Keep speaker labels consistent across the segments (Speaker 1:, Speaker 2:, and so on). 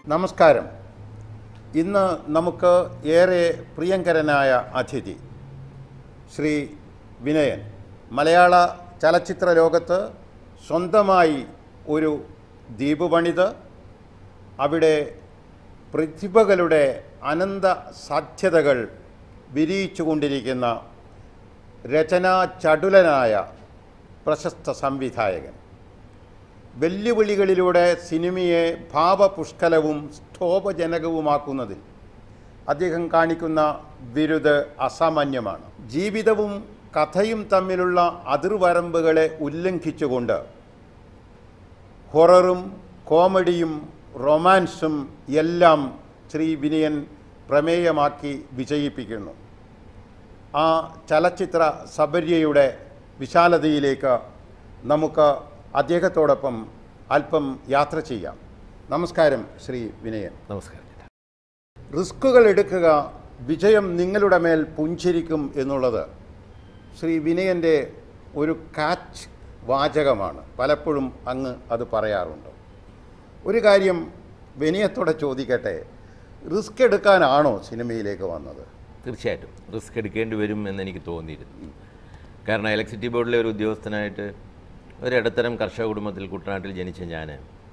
Speaker 1: നമസ്കാരം ഇന്ന് നമുക്ക് ഏറെ പ്രിയങ്കരനായ അതിഥി ശ്രീ വിനയൻ മലയാള ചലച്ചിത്ര ലോകത്ത് സ്വന്തമായി ഒരു ദ്വീപ് പണിത് അവിടെ പ്രതിഭകളുടെ അനന്ത സാധ്യതകൾ വിരിയിച്ചുകൊണ്ടിരിക്കുന്ന രചനാ ചടുലനായ പ്രശസ്ത സംവിധായകൻ വെല്ലുവിളികളിലൂടെ സിനിമയെ ഭാവപുഷ്കലവും സ്തോഭജനകവുമാക്കുന്നതിൽ അദ്ദേഹം കാണിക്കുന്ന ബിരുദ് അസാമാന്യമാണ് ജീവിതവും കഥയും തമ്മിലുള്ള അതിർവരമ്പുകളെ ഉല്ലംഘിച്ചുകൊണ്ട് ഹൊററും കോമഡിയും റൊമാൻസും എല്ലാം ശ്രീ വിനയൻ പ്രമേയമാക്കി വിജയിപ്പിക്കുന്നു ആ ചലച്ചിത്ര സബര്യയുടെ വിശാലതയിലേക്ക് നമുക്ക് അദ്ദേഹത്തോടൊപ്പം അല്പം യാത്ര ചെയ്യാം നമസ്കാരം ശ്രീ വിനയൻ
Speaker 2: നമസ്കാരം ചേട്ടാ
Speaker 1: റിസ്കുകൾ എടുക്കുക വിജയം നിങ്ങളുടെ മേൽ പുഞ്ചിരിക്കും എന്നുള്ളത് ശ്രീ വിനയൻ്റെ ഒരു കാച്ച് വാചകമാണ് പലപ്പോഴും അങ്ങ് അത് പറയാറുണ്ട് ഒരു കാര്യം വിനയത്തോടെ ചോദിക്കട്ടെ റിസ്ക് എടുക്കാനാണോ സിനിമയിലേക്ക് വന്നത്
Speaker 2: തീർച്ചയായിട്ടും റിസ്ക് എടുക്കേണ്ടി വരും എന്ന് എനിക്ക് തോന്നിയിരുന്നു കാരണം ഇലക്ട്രിസിറ്റി ബോർഡിലെ ഒരു ഉദ്യോഗസ്ഥനായിട്ട് ഒരു ഇടത്തരം കർഷക കുടുംബത്തിൽ കുട്ടനാട്ടിൽ ജനിച്ച ഞാൻ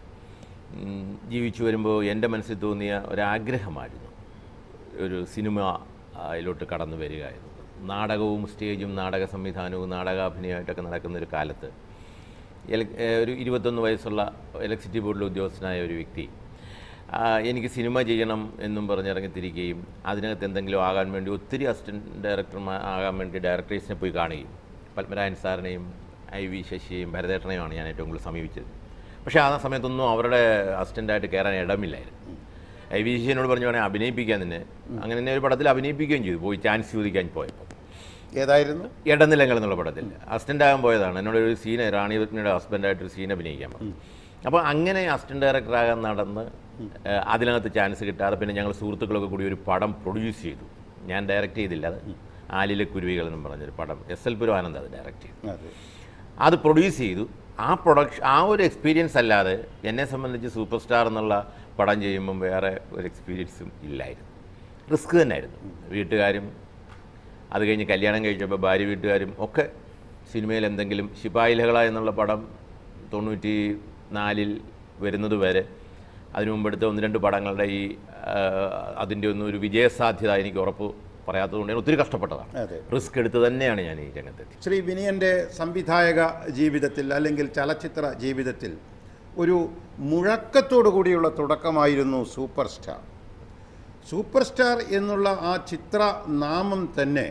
Speaker 2: ഉം, ജീവിച്ചു വരുമ്പോൾ എൻ്റെ മനസ്സിൽ തോന്നിയ ഒരാഗ്രഹമായിരുന്നു ഒരു സിനിമ അതിലോട്ട് കടന്നു വരിക എന്നുള്ളത് നാടകവും സ്റ്റേജും നാടക സംവിധാനവും നാടകാഭിനയമായിട്ടൊക്കെ നടക്കുന്ന ഒരു കാലത്ത് എല- ഏഹ് ഒരു ഇരുപത്തൊന്ന് വയസ്സുള്ള ഇലക്ട്രിസിറ്റി ബോർഡിലെ ഉദ്യോഗസ്ഥനായ ഒരു വ്യക്തി ആ, എനിക്ക് സിനിമ ചെയ്യണം എന്നും പറഞ്ഞിറങ്ങിത്തിരിക്കുകയും അതിനകത്ത് എന്തെങ്കിലും ആകാൻ വേണ്ടി ഒത്തിരി അസിസ്റ്റൻറ്റ് ഡയറക്ടർമാർ ആകാൻ വേണ്ടി ഡയറക്ടേഴ്സിനെ പോയി കാണുകയും പത്മരാജൻ സാറിനെയും ഐ വി ശശിയെയും ഭരതേട്ടനെയുമാണ് ഞാൻ ഏറ്റവും കൂടുതൽ സമീപിച്ചത് പക്ഷേ ആ സമയത്തൊന്നും അവരുടെ അസിസ്റ്റൻ്റായിട്ട് കയറാൻ ഇടമില്ലായിരുന്നു ഐ വി ശശിനോട് പറഞ്ഞു വേണേൽ അഭിനയിപ്പിക്കാൻ തന്നെ അങ്ങനെ തന്നെ ഒരു പടത്തിൽ അഭിനയിപ്പിക്കുകയും ചെയ്തു പോയി ചാൻസ് ചോദിക്കാൻ പോയപ്പോൾ
Speaker 1: ഏതായിരുന്നു
Speaker 2: ഇടനിലങ്ങൾ എന്നുള്ള പടത്തിൽ അസിസ്റ്റൻ്റ് ആകാൻ പോയതാണ് എന്നോട് ഒരു സീൻ റാണി പത്മിയുടെ ഹസ്ബൻഡായിട്ട് ഒരു സീൻ അഭിനയിക്കാൻ പറഞ്ഞു അപ്പോൾ അങ്ങനെ അസിസ്റ്റൻ്റ് ഡയറക്ടറാകാൻ നടന്ന് ഏഹ്, അതിനകത്ത് ചാൻസ് കിട്ടാതെ പിന്നെ ഞങ്ങൾ സുഹൃത്തുക്കളൊക്കെ കൂടി ഒരു പടം പ്രൊഡ്യൂസ് ചെയ്തു ഞാൻ ഡയറക്റ്റ് ചെയ്തില്ല അത് ആലിലെ കുരുവികൾ എന്നും പറഞ്ഞൊരു പടം എസ് എൽ പുരമാനന്ദ് അത് ഡയറക്റ്റ് ചെയ്തു
Speaker 1: അതെ
Speaker 2: അത് പ്രൊഡ്യൂസ് ചെയ്തു ആ പ്രൊഡക്ഷൻ ആ ഒരു എക്സ്പീരിയൻസ് അല്ലാതെ എന്നെ സംബന്ധിച്ച് സൂപ്പർ സ്റ്റാർ എന്നുള്ള പടം ചെയ്യുമ്പം വേറെ ഒരു എക്സ്പീരിയൻസും ഇല്ലായിരുന്നു റിസ്ക് തന്നെയായിരുന്നു വീട്ടുകാരും അത് കഴിഞ്ഞ് കല്യാണം കഴിച്ചപ്പോൾ ഭാര്യ വീട്ടുകാരും ഒക്കെ സിനിമയിൽ എന്തെങ്കിലും ശിപായിലകള എന്നുള്ള പടം തൊണ്ണൂറ്റി നാലിൽ വരുന്നത് വരെ അതിനു മുമ്പെടുത്ത ഒന്ന് രണ്ട് പടങ്ങളുടെ ഈ ആ, അതിൻ്റെ ഒന്നും ഒരു വിജയസാധ്യത എനിക്ക് ഉറപ്പ് പറയാത്തതുകൊണ്ട് ഞാൻ ഒത്തിരി കഷ്ടപ്പെട്ടതാണ്
Speaker 1: അതെ
Speaker 2: റിസ്ക് എടുത്ത് തന്നെയാണ് ഞാൻ ഈ രംഗത്തെത്തി
Speaker 1: ശ്രീ വിനയൻ്റെ സംവിധായക ജീവിതത്തിൽ അല്ലെങ്കിൽ ചലച്ചിത്ര ജീവിതത്തിൽ ഒരു മുഴക്കത്തോടു കൂടിയുള്ള തുടക്കമായിരുന്നു സൂപ്പർ സ്റ്റാർ സൂപ്പർ സ്റ്റാർ എന്നുള്ള ആ ചിത്ര നാമം തന്നെ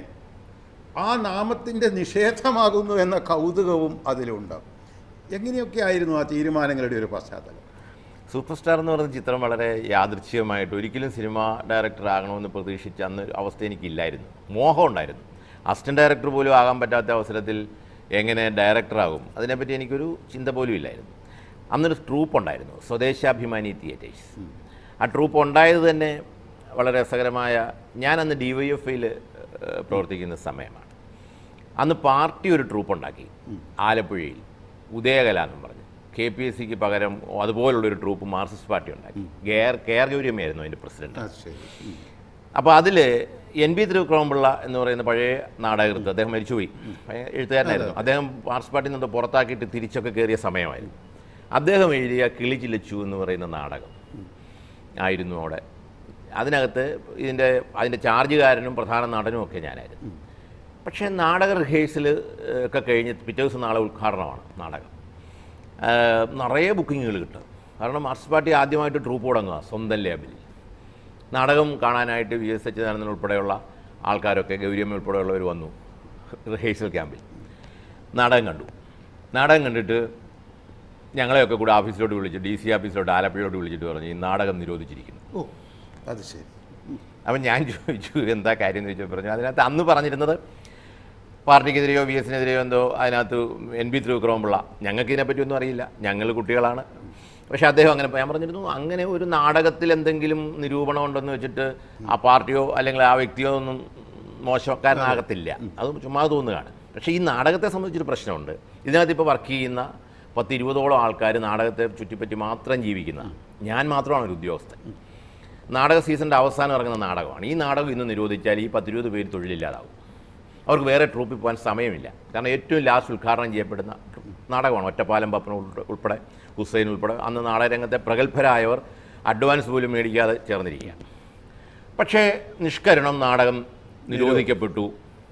Speaker 1: ആ നാമത്തിൻ്റെ നിഷേധമാകുന്നു എന്ന കൗതുകവും അതിലുണ്ട് എങ്ങനെയൊക്കെ ആയിരുന്നു ആ തീരുമാനങ്ങളുടെ ഒരു പശ്ചാത്തലം
Speaker 2: സൂപ്പർ സ്റ്റാർ എന്ന് പറയുന്ന ചിത്രം വളരെ യാദൃച്ഛികമായിട്ട് ഒരിക്കലും സിനിമ ഡയറക്ടർ ആകണമെന്ന് പ്രതീക്ഷിച്ച അന്ന് ഒരു അവസ്ഥ എനിക്കില്ലായിരുന്നു മോഹം ഉണ്ടായിരുന്നു അസിസ്റ്റന്റ് ഡയറക്ടർ പോലും ആകാൻ പറ്റാത്ത അവസരത്തിൽ എങ്ങനെ ഡയറക്ടറാകും അതിനെപ്പറ്റി എനിക്കൊരു ചിന്ത പോലും ഇല്ലായിരുന്നു അന്നൊരു ട്രൂപ്പ് ഉണ്ടായിരുന്നു സ്വദേശാഭിമാനി തിയേറ്റേഴ്സ് ആ ട്രൂപ്പ് ഉണ്ടായത് തന്നെ വളരെ രസകരമായ ഞാൻ അന്ന് ഡി വൈ എഫ് ഐയിൽ പ്രവർത്തിക്കുന്ന സമയമാണ് അന്ന് പാർട്ടി ഒരു ട്രൂപ്പ് ഉണ്ടാക്കി ആലപ്പുഴയിൽ ഉദയകല എന്നും പറഞ്ഞു കെ പി എസ് സിക്ക് പകരം അതുപോലുള്ളൊരു ട്രൂപ്പ് മാർക്സിസ്റ്റ് പാർട്ടി ഉണ്ടാക്കി ഗേർ കെയർ ഗൗരിയമ്മയായിരുന്നു അതിൻ്റെ പ്രസിഡന്റ്
Speaker 1: ആ ശരി ഉം.
Speaker 2: അപ്പോൾ അതിൽ എൻ ബി തിരുവിക്രമപിള്ള എന്ന് പറയുന്ന പഴയ നാടകൃത്ത് അദ്ദേഹം മരിച്ചുപോയി പഴയ എഴുത്തുകാരനായിരുന്നു അദ്ദേഹം മാർക്സ് പാർട്ടിയിൽ നിന്ന് പുറത്താക്കിയിട്ട് തിരിച്ചൊക്കെ കയറിയ സമയമായിരുന്നു അദ്ദേഹം എഴുതിയ കിളിച്ചിലച്ചു എന്ന് പറയുന്ന നാടകം ആയിരുന്നു അവിടെ അതിനകത്ത് ഇതിൻ്റെ അതിൻ്റെ ചാർജുകാരനും പ്രധാന നടനും ഒക്കെ ഞാനായിരുന്നു പക്ഷേ നാടക റിഹേഴ്സൽ ഒക്കെ കഴിഞ്ഞ് പിറ്റേ ദിവസം നാളെ ഉദ്ഘാടനമാണ് നാടകം ഏഹ് നിറയെ ബുക്കിങ്ങുകൾ കിട്ടും കാരണം മാർക്സ് പാർട്ടി ആദ്യമായിട്ട് ട്രൂപ്പ് തുടങ്ങുക സ്വന്തം ലേബലിൽ നാടകം കാണാനായിട്ട് വി എസ് അച്യുതാനന്ദൻ ഉൾപ്പെടെയുള്ള ആൾക്കാരൊക്കെ ഗൗരിയമ്മ ഉൾപ്പെടെയുള്ളവർ വന്നു റിഹേഴ്സൽ ക്യാമ്പിൽ നാടകം കണ്ടു നാടകം കണ്ടിട്ട് ഞങ്ങളെയൊക്കെ കൂടെ ഓഫീസിലോട്ട് വിളിച്ച് ഡി സി ഓഫീസിലോട്ട് ആലപ്പുഴയോട്ട് വിളിച്ചിട്ട് പറഞ്ഞു ഈ നാടകം നിരോധിച്ചിരിക്കുന്നു
Speaker 1: ഓ അത് ശരി
Speaker 2: അപ്പം ഞാൻ ചോദിച്ചു എന്താ കാര്യം എന്ന് ചോദിച്ചു പറഞ്ഞു അതിനകത്ത് അന്ന് പറഞ്ഞിരുന്നത് പാർട്ടിക്കെതിരെയോ വി എസിനെതിരെയോ എന്തോ അതിനകത്ത് എൻ ബി തിരുവിക്രമപിള്ള ഞങ്ങൾക്ക് ഇതിനെപ്പറ്റി ഒന്നും അറിയില്ല ഞങ്ങൾ കുട്ടികളാണ് പക്ഷേ അദ്ദേഹം അങ്ങനെ ഞാൻ പറഞ്ഞിരുന്നു അങ്ങനെ ഒരു നാടകത്തിൽ എന്തെങ്കിലും നിരൂപണം ഉണ്ടെന്ന് വെച്ചിട്ട് ആ പാർട്ടിയോ അല്ലെങ്കിൽ ആ വ്യക്തിയോ ഒന്നും മോശക്കാരനാകത്തില്ല അത് ചുമ്മാ തോന്നുകയാണ് പക്ഷേ ഈ നാടകത്തെ സംബന്ധിച്ചൊരു പ്രശ്നമുണ്ട് ഇതിനകത്ത് ഇപ്പോൾ വർക്ക് ചെയ്യുന്ന പത്ത് ഇരുപതോളം ആൾക്കാർ നാടകത്തെ ചുറ്റിപ്പറ്റി മാത്രം ജീവിക്കുന്നതാണ് ഞാൻ മാത്രമാണ് ഒരു ഉദ്യോഗസ്ഥൻ നാടക സീസണിൻ്റെ അവസാനം ഇറങ്ങുന്ന നാടകമാണ് ഈ നാടകം ഇന്ന് നിരോധിച്ചാൽ ഈ പത്തിരുപത് പേര് തൊഴിലില്ലാതാവും അവർക്ക് വേറെ ട്രൂപ്പിൽ പോകാൻ സമയമില്ല കാരണം ഏറ്റവും ലാസ്റ്റ് ഉദ്ഘാടനം ചെയ്യപ്പെടുന്ന നാടകമാണ് ഒറ്റപ്പാലം പപ്പന ഉൾപ്പെടെ- ഉൾപ്പെടെ ഹുസൈൻ ഉൾപ്പെടെ അന്ന് നാടകരംഗത്തെ പ്രഗത്ഭരായവർ അഡ്വാൻസ് പോലും മേടിക്കാതെ ചേർന്നിരിക്കുകയാണ് പക്ഷേ നിഷ്കരണം നാടകം നിരോധിക്കപ്പെട്ടു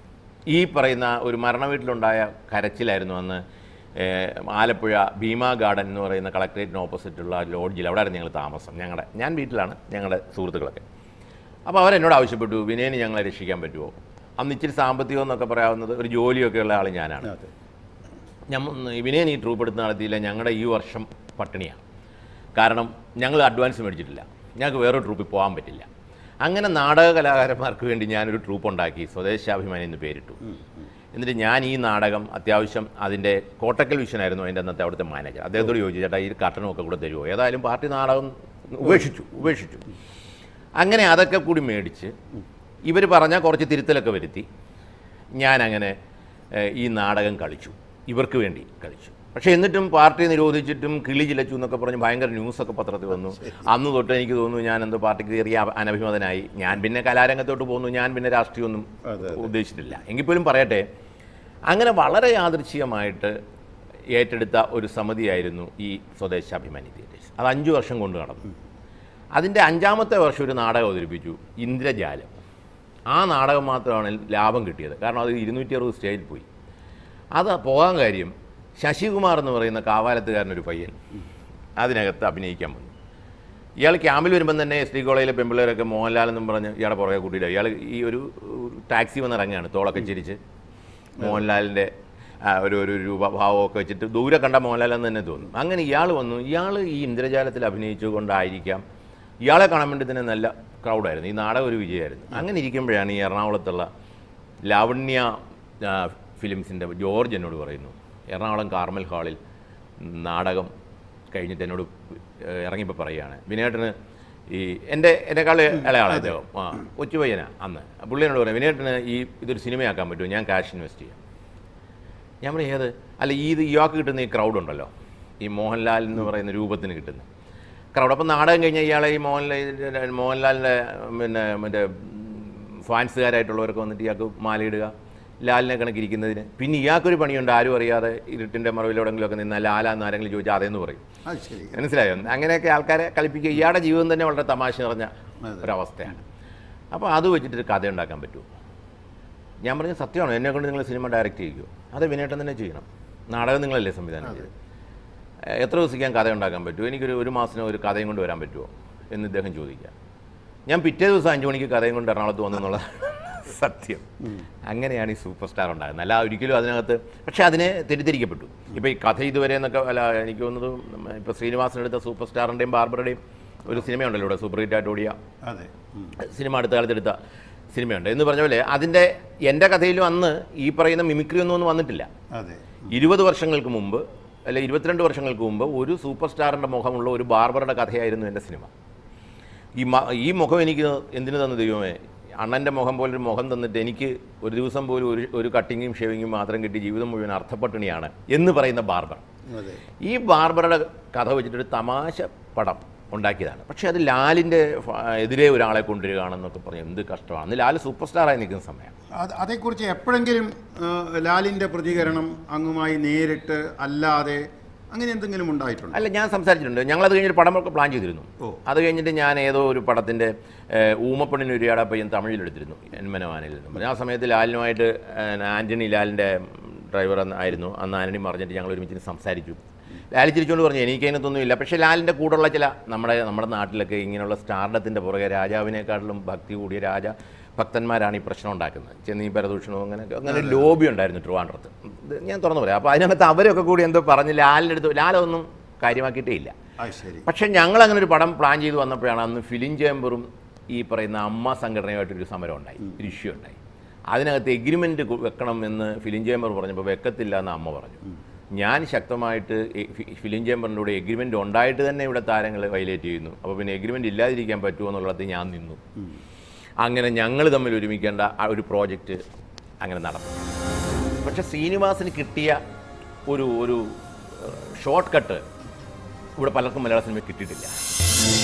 Speaker 2: ഈ പറയുന്ന ഒരു മരണ വീട്ടിലുണ്ടായ കരച്ചിലായിരുന്നു അന്ന് ഏഹ്, ആലപ്പുഴ ഭീമ ഗാർഡൻ എന്ന് പറയുന്ന കളക്ട്രേറ്റിന് ഓപ്പോസിറ്റുള്ള ലോഡ്ജിൽ അവിടെയായിരുന്നു ഞങ്ങൾ താമസം ഞങ്ങളുടെ ഞാൻ വീട്ടിലാണ് ഞങ്ങളുടെ സുഹൃത്തുക്കളൊക്കെ അപ്പോൾ അവരെന്നോട് ആവശ്യപ്പെട്ടു വിനയന് ഞങ്ങളെ രക്ഷിക്കാൻ പറ്റുമോ അന്ന് ഇച്ചിരി സാമ്പത്തികം എന്നൊക്കെ പറയാവുന്നത് ഒരു ജോലിയൊക്കെ ഉള്ള ആൾ ഞാനാണ്
Speaker 1: അതെ
Speaker 2: ഞമ്മ വിനയൻ ഈ ട്രൂപ്പ് എടുത്ത് നടത്തിയില്ല ഞങ്ങളുടെ ഈ വർഷം പട്ടിണിയാണ് കാരണം ഞങ്ങൾ അഡ്വാൻസ് മേടിച്ചിട്ടില്ല ഞങ്ങൾക്ക് വേറെ ട്രൂപ്പിൽ പോകാൻ പറ്റില്ല അങ്ങനെ നാടക കലാകാരന്മാർക്ക് വേണ്ടി ഞാനൊരു ട്രൂപ്പ് ഉണ്ടാക്കി സ്വദേശാഭിമാനി എന്ന് പേരിട്ടു എന്നിട്ട് ഞാൻ ഈ നാടകം അത്യാവശ്യം അതിൻ്റെ കോട്ടക്കൽ വിഷനായിരുന്നു അതിൻ്റെ അന്നത്തെ അവിടുത്തെ മാനേജർ അദ്ദേഹത്തോട് ചോദിച്ചു ചേട്ടാ ഈ കട്ടനും ഒക്കെ കൂടെ തരുമോ ഏതായാലും പാർട്ടി നാടകം ഉപേക്ഷിച്ചു ഉപേക്ഷിച്ചു അങ്ങനെ അതൊക്കെ കൂടി മേടിച്ച് ഇവർ പറഞ്ഞ കുറച്ച് തിരുത്തലൊക്കെ വരുത്തി ഞാനങ്ങനെ ഏഹ്, ഈ നാടകം കളിച്ചു ഇവർക്ക് വേണ്ടി കളിച്ചു പക്ഷേ എന്നിട്ടും പാർട്ടി നിരോധിച്ചിട്ടും കിളി ചിലച്ചു എന്നൊക്കെ പറഞ്ഞ് ഭയങ്കര ന്യൂസൊക്കെ പത്രത്തിൽ വന്നു അന്ന് തൊട്ട് എനിക്ക് തോന്നുന്നു ഞാൻ എന്തോ പാർട്ടിക്ക് കയറിയ അ- അനഭിമതനായി ഞാൻ പിന്നെ കലാരംഗത്തോട്ട് പോകുന്നു ഞാൻ പിന്നെ രാഷ്ട്രീയമൊന്നും
Speaker 1: അതെ,
Speaker 2: ഉദ്ദേശിച്ചിട്ടില്ല എങ്കിൽ പോലും പറയട്ടെ അങ്ങനെ വളരെ യാദൃച്ഛികമായിട്ട് ഏറ്റെടുത്ത ഒരു സമിതിയായിരുന്നു ഈ സ്വദേശാഭിമാനി തിയേറ്റേഴ്സ് അത് അഞ്ച് വർഷം കൊണ്ട് നടന്നു അതിൻ്റെ അഞ്ചാമത്തെ വർഷം ഒരു നാടകം അവതരിപ്പിച്ചു ഇന്ദ്രജാലം ആ നാടകം മാത്രമാണ് ലാഭം കിട്ടിയത് കാരണം അത് ഇരുന്നൂറ്റി അറുപത് സ്റ്റേജിൽ പോയി അത് പോകാൻ കാര്യം ശശികുമാർ എന്ന് പറയുന്ന കാവാലത്തുകാരനൊരു പയ്യൻ അതിനകത്ത് അഭിനയിക്കാൻ വന്നു ഇയാൾ ക്യാമ്പിൽ വരുമ്പം തന്നെ എസ് ഡി കോളേജിലെ പെമ്പിള്ളേരൊക്കെ മോഹൻലാൽ എന്നും പറഞ്ഞ് ഇയാളെ പുറകെ കൂട്ടിയില്ല ഇയാൾ ഈ ഒരു ഒരു ടാക്സി വന്ന് ഇറങ്ങുകയാണ് തോളൊക്കെ ചിരിച്ച് മോഹൻലാലിൻ്റെ ആ, ഒരു ഒരു രൂപഭാവമൊക്കെ വെച്ചിട്ട് ദൂരെ കണ്ട മോഹൻലാൽ എന്ന് തന്നെ തോന്നും അങ്ങനെ ഇയാൾ വന്നു ഇയാൾ ഈ ഇന്ദ്രജാലത്തിൽ അഭിനയിച്ചുകൊണ്ടായിരിക്കാം ഇയാളെ കാണാൻ വേണ്ടി തന്നെ നല്ല ക്രൗഡായിരുന്നു ഈ നാടകം ഒരു വിജയമായിരുന്നു അങ്ങനെ ഇരിക്കുമ്പോഴാണ് ഈ എറണാകുളത്തുള്ള ലാവണ്യ ആ, ഫിലിംസിൻ്റെ ജോർജ് എന്നോട് പറയുന്നു എറണാകുളം കാർമൽ ഹാളിൽ നാടകം കഴിഞ്ഞിട്ട് എന്നോട് ഏഹ്, ഇറങ്ങിയപ്പോൾ പറയുകയാണ് വിനേട്ടന് ഈ എൻ്റെ എന്നെക്കാൾ ഇളയാളെ അദ്ദേഹം ആ കൊച്ചു പയ്യനാ അന്ന് പുള്ളി എന്നോട് പറയാം വിനേട്ടന് ഈ ഇതൊരു സിനിമയാക്കാൻ പറ്റുമോ ഞാൻ ക്യാഷ് ഇൻവെസ്റ്റ് ചെയ്യാം ഞാൻ പറയും ഏത് അല്ല ഈ ഇത് ഇയാൾക്ക് കിട്ടുന്ന ഈ ക്രൗഡ് ഉണ്ടല്ലോ ഈ മോഹൻലാൽ എന്ന് പറയുന്ന രൂപത്തിന് കിട്ടുന്ന ക്രൗഡ് അപ്പം നാടകം കഴിഞ്ഞാൽ ഇയാളെ ഈ മോഹൻലാൽ മോഹൻലാലിൻ്റെ പിന്നെ മറ്റേ ഫാൻസുകാരായിട്ടുള്ളവരൊക്കെ വന്നിട്ട് ഇയാൾക്ക് മാലയിടുക ലാലിനെ കണക്കിരിക്കുന്നതിന് പിന്നെ ഇയാൾക്കൊരു പണിയുണ്ട് ആരും അറിയാതെ ഇരുട്ടിൻ്റെ മറവിലെവിടെങ്കിലുമൊക്കെ നിന്നാൽ ലാലാന്ന് ആരെങ്കിലും ചോദിച്ചാൽ അതേന്ന് പറയും
Speaker 1: അത് ശരി
Speaker 2: മനസ്സിലായോ അങ്ങനെയൊക്കെ ആൾക്കാരെ കളിപ്പിക്കുക ഇയാളുടെ ജീവിതം തന്നെ വളരെ തമാശ നിറഞ്ഞ
Speaker 1: അതെ.
Speaker 2: ഒരവസ്ഥയാണ് അപ്പോൾ അത് വെച്ചിട്ടൊരു കഥ ഉണ്ടാക്കാൻ പറ്റുമോ ഞാൻ പറഞ്ഞ സത്യമാണോ എന്നെ കൊണ്ട് നിങ്ങൾ സിനിമ ഡയറക്റ്റ് ചെയ്യുമോ അത് വിനേട്ടൻ തന്നെ ചെയ്യണം നാടകം നിങ്ങളല്ലേ സംവിധാനം ചെയ്തത് ഏഹ് എത്ര ദിവസിക്കാൻ കഥ ഉണ്ടാക്കാൻ പറ്റുമോ എനിക്കൊരു ഒരു മാസത്തിന് ഒരു കഥയും കൊണ്ട് വരാൻ പറ്റുമോ എന്ന് ഇദ്ദേഹം ചോദിക്കാം ഞാൻ പിറ്റേ ദിവസം അഞ്ച് മണിക്ക് കഥയും കൊണ്ട് എറണാകുളത്ത് വന്നു എന്നുള്ള സത്യം അങ്ങനെയാണ് ഈ സൂപ്പർ സ്റ്റാർ ഉണ്ടാകുന്നത് അല്ല ഒരിക്കലും അതിനകത്ത് പക്ഷേ അതിനെ തെറ്റിദ്ധരിക്കപ്പെട്ടു ഇപ്പോൾ ഈ കഥ ഇതുവരെ എന്നൊക്കെ അല്ല എനിക്ക് തോന്നുന്നത് ഇപ്പോൾ ശ്രീനിവാസനെടുത്ത സൂപ്പർ സ്റ്റാറിൻ്റെയും ബാർബറുടെയും ഒരു സിനിമയുണ്ടല്ലോ ഇവിടെ സൂപ്പർ ഹിറ്റായിട്ട് ഓടിയ
Speaker 1: അതെ ഉം.
Speaker 2: സിനിമ അടുത്ത കാലത്തെടുത്ത സിനിമയുണ്ട് എന്ന് പറഞ്ഞ പോലെ അതിൻ്റെ എൻ്റെ കഥയിലും അന്ന് ഈ പറയുന്ന മിമിക്രി ഒന്നും ഒന്നും വന്നിട്ടില്ല
Speaker 1: അതെ
Speaker 2: ഇരുപത് വർഷങ്ങൾക്ക് മുമ്പ് അല്ലെ ഇരുപത്തിരണ്ട് വർഷങ്ങൾക്ക് മുമ്പ് ഒരു സൂപ്പർ സ്റ്റാറിൻ്റെ മുഖമുള്ള ഒരു ബാർബറുടെ കഥയായിരുന്നു എൻ്റെ സിനിമ ഈ മ ഈ മുഖം എനിക്ക് എന്തിനു തന്നു ദൈവമേ അണ്ണൻ്റെ മുഖം പോലൊരു മുഖം തന്നിട്ട് എനിക്ക് ഒരു ദിവസം പോലും ഒരു ഒരു കട്ടിങ്ങും ഷേവിങ്ങും മാത്രം കിട്ടി ജീവിതം മുഴുവൻ അർത്ഥപ്പട്ടിണിയാണ് എന്ന് പറയുന്ന ബാർബർ
Speaker 1: അതെ
Speaker 2: ഈ ബാർബറുടെ കഥ വെച്ചിട്ടൊരു തമാശ പടം ഉണ്ടാക്കിയതാണ് പക്ഷേ അത് ലാലിൻ്റെ ഫ- എതിരെ ഒരാളെ കൊണ്ടുവരികയാണെന്നൊക്കെ പറഞ്ഞു എന്ത് കഷ്ടമാണ് അന്ന് ലാൽ സൂപ്പർ സ്റ്റാറായി നിൽക്കുന്ന സമയം
Speaker 1: അത് അതേക്കുറിച്ച് എപ്പോഴെങ്കിലും ആ, ലാലിൻ്റെ പ്രതികരണം അങ്ങുമായി നേരിട്ട് അല്ലാതെ അങ്ങനെ എന്തെങ്കിലും ഉണ്ടായിട്ടുണ്ടോ
Speaker 2: അല്ല ഞാൻ സംസാരിച്ചിട്ടുണ്ട് ഞങ്ങളത് കഴിഞ്ഞിട്ട് പടമൊക്കെ പ്ലാൻ ചെയ്തിരുന്നു
Speaker 1: ഓ.
Speaker 2: അത് കഴിഞ്ഞിട്ട് ഞാൻ ഏതോ ഒരു പടത്തിൻ്റെ ഊമപ്പെണ്ണിന് ഒരു ഇയാടെ പയ്യൻ തമിഴിലെടുത്തിരുന്നു എൻമനവാനിൽ നിന്നും പറഞ്ഞ ആ സമയത്ത് ലാലിനുമായിട്ട് ഏഹ്, ആൻ്റണി ലാലിൻ്റെ ഡ്രൈവർ എന്ന് ആയിരുന്നു അന്ന് ആൻ്റണി പറഞ്ഞിട്ട് ഞങ്ങൾ ഒരുമിച്ച് സംസാരിച്ചു ലാൽ ചിരിച്ചുകൊണ്ട് പറഞ്ഞു എനിക്ക് അതിനകത്തൊന്നും ഇല്ല പക്ഷേ ലാലിൻ്റെ കൂടെയുള്ള ചില നമ്മുടെ നമ്മുടെ നാട്ടിലൊക്കെ ഇങ്ങനെയുള്ള സ്റ്റാർഡത്തിൻ്റെ പുറകെ രാജാവിനെക്കാട്ടിലും ഭക്തി കൂടിയ രാജ ഭക്തന്മാരാണ് ഈ പ്രശ്നം ഉണ്ടാക്കുന്നത് ചെന്നീ പരദൂഷണവും അങ്ങനെയൊക്കെ അങ്ങനെ ഒരു ലോബി ഉണ്ടായിരുന്നു ട്രിവാൻഡ്രത്ത് ഇത് ഞാൻ തുറന്നു പറയാം അപ്പോൾ അതിനകത്ത് അവരൊക്കെ കൂടി എന്തോ പറഞ്ഞ് ലാലിൻ്റെ അടുത്ത് ലാലൊന്നും കാര്യമാക്കിയിട്ടേ ഇല്ല
Speaker 1: അത് ശരി
Speaker 2: പക്ഷേ ഞങ്ങൾ അങ്ങനെ ഒരു പടം പ്ലാൻ ചെയ്ത് വന്നപ്പോഴാണ് അന്ന് ഫിലിം ചേംബറും ഈ പറയുന്ന അമ്മ സംഘടനയുമായിട്ടൊരു സമരം ഉണ്ടായി ഒരു ഇഷ്യൂ ഉണ്ടായി അതിനകത്ത് എഗ്രിമെൻറ്റ് വെക്കണം എന്ന് ഫിലിം ചേംബർ പറഞ്ഞപ്പോൾ വെക്കത്തില്ല എന്ന് അമ്മ പറഞ്ഞു ഞാൻ ശക്തമായിട്ട് ഈ ഫി- ഫിലിം ചേംബറിൻ്റെ കൂടെ എഗ്രിമെൻ്റ് ഉണ്ടായിട്ട് തന്നെ ഇവിടെ താരങ്ങൾ വയലേറ്റ് ചെയ്യുന്നു അപ്പോൾ പിന്നെ എഗ്രിമെൻ്റ് ഇല്ലാതിരിക്കാൻ പറ്റുമോ എന്നുള്ളത് ഞാൻ നിന്നു അങ്ങനെ ഞങ്ങൾ തമ്മിൽ ഒരുമിക്കേണ്ട ആ ഒരു പ്രോജക്റ്റ് അങ്ങനെ നടന്നു പക്ഷെ ശ്രീനിവാസിന് കിട്ടിയ ഒരു ഒരു ഷോർട്ട് കട്ട് ഇവിടെ പലർക്കും മലയാള സിനിമ കിട്ടിയിട്ടില്ല